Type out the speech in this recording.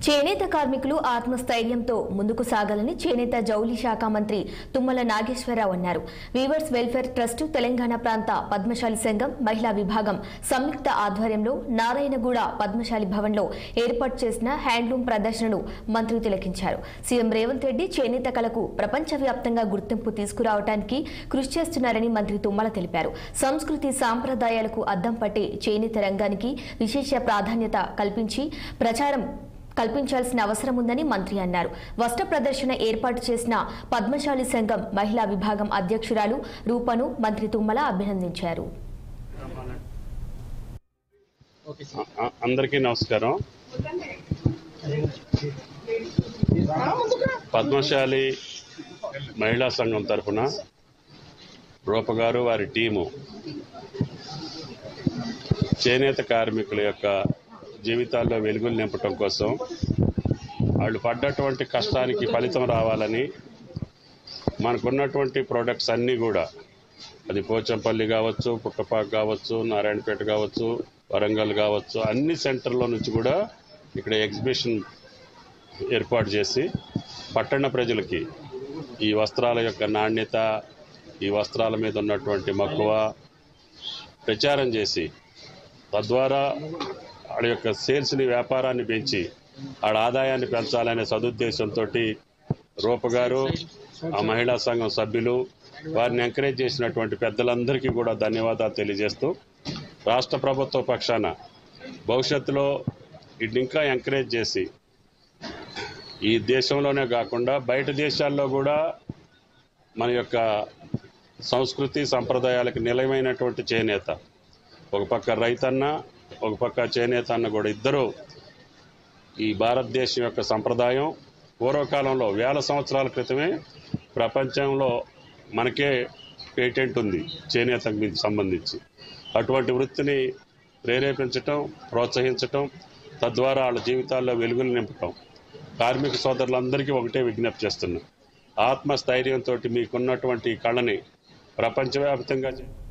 చేనేత కార్మికులు ఆత్మస్థైర్యంతో ముందుకు సాగాలని చేనేత జౌలి శాఖ మంత్రి తుమ్మల నాగేశ్వరరావు అన్నారు వీవర్స్ వెల్ఫేర్ ట్రస్ట్ తెలంగాణ ప్రాంత పద్మశాలి సంఘం మహిళా విభాగం సంయుక్త ఆధ్వర్యంలో నారాయణగూడ పద్మశాలి భవన్లో ఏర్పాటు చేసిన హ్యాండ్లూమ్ ప్రదర్శనను మంత్రి తిలకించారు సీఎం రేవంత్ రెడ్డి చేనేత కళకు ప్రపంచవ్యాప్తంగా గుర్తింపు తీసుకురావడానికి కృషి చేస్తున్నారని మంత్రి తుమ్మల తెలిపారు సంస్కృతి సాంప్రదాయాలకు అద్దం పట్టే చేనేత రంగానికి విశేష ప్రాధాన్యత కల్పించి ప్రచారం కల్పించాల్సిన అవసరం ఉందని మంత్రి అన్నారు వస్త్ర ప్రదర్శన ఏర్పాటు చేసిన పద్మశాలి సంఘం మహిళా విభాగం అధ్యక్షురాలు రూపను మంత్రి తుమ్మల అభినందించారు అ- అ- అందరికీ నమస్కారం పద్మశాలి మహిళా సంఘం తరఫున రూప గారు వారి టీము చేనేత కార్మికుల యొక్క జీవితాల్లో వెలుగులు నింపటం కోసం వాళ్ళు పడ్డటువంటి కష్టానికి ఫలితం రావాలని మనకున్నటువంటి ప్రోడక్ట్స్ అన్నీ కూడా అది పోచంపల్లి కావచ్చు పుట్టపాక కావచ్చు నారాయణపేట కావచ్చు వరంగల్ కావచ్చు అన్ని సెంటర్లో నుంచి కూడా ఇక్కడ ఎగ్జిబిషన్ ఏర్పాటు చేసి పట్టణ ప్రజలకి ఈ వస్త్రాల యొక్క నాణ్యత ఈ వస్త్రాల మీద ఉన్నటువంటి మక్కువ ప్రచారం చేసి తద్వారా వాళ్ళ యొక్క సేల్స్ని వ్యాపారాన్ని పెంచి వాళ్ళ ఆదాయాన్ని పెంచాలనే సదుద్దేశంతో రూప గారు ఆ మహిళా సంఘం సభ్యులు వారిని ఎంకరేజ్ చేసినటువంటి పెద్దలందరికీ కూడా ధన్యవాదాలు తెలియజేస్తూ రాష్ట్ర ప్రభుత్వ పక్షాన భవిష్యత్తులో వీటిని ఇంకా ఎంకరేజ్ చేసి ఈ దేశంలోనే కాకుండా బయట దేశాల్లో కూడా మన యొక్క సంస్కృతి సంప్రదాయాలకు నిలయమైనటువంటి చేనేత ఒక పక్క రైతన్న ఒక పక్క చేనేత అన్న కూడా ఇద్దరు ఈ భారతదేశం యొక్క సంప్రదాయం పూర్వకాలంలో వేల సంవత్సరాల క్రితమే ప్రపంచంలో మనకే పేటెంట్ ఉంది చేనేతకు మీకు సంబంధించి అటువంటి వృత్తిని ప్రేరేపించటం ప్రోత్సహించటం తద్వారా వాళ్ళ జీవితాల్లో వెలుగులు నింపటం కార్మిక సోదరులందరికీ ఒకటే విజ్ఞప్తి చేస్తున్నాం ఆత్మస్థైర్యంతో మీకున్నటువంటి కళని ప్రపంచవ్యాప్తంగా చే-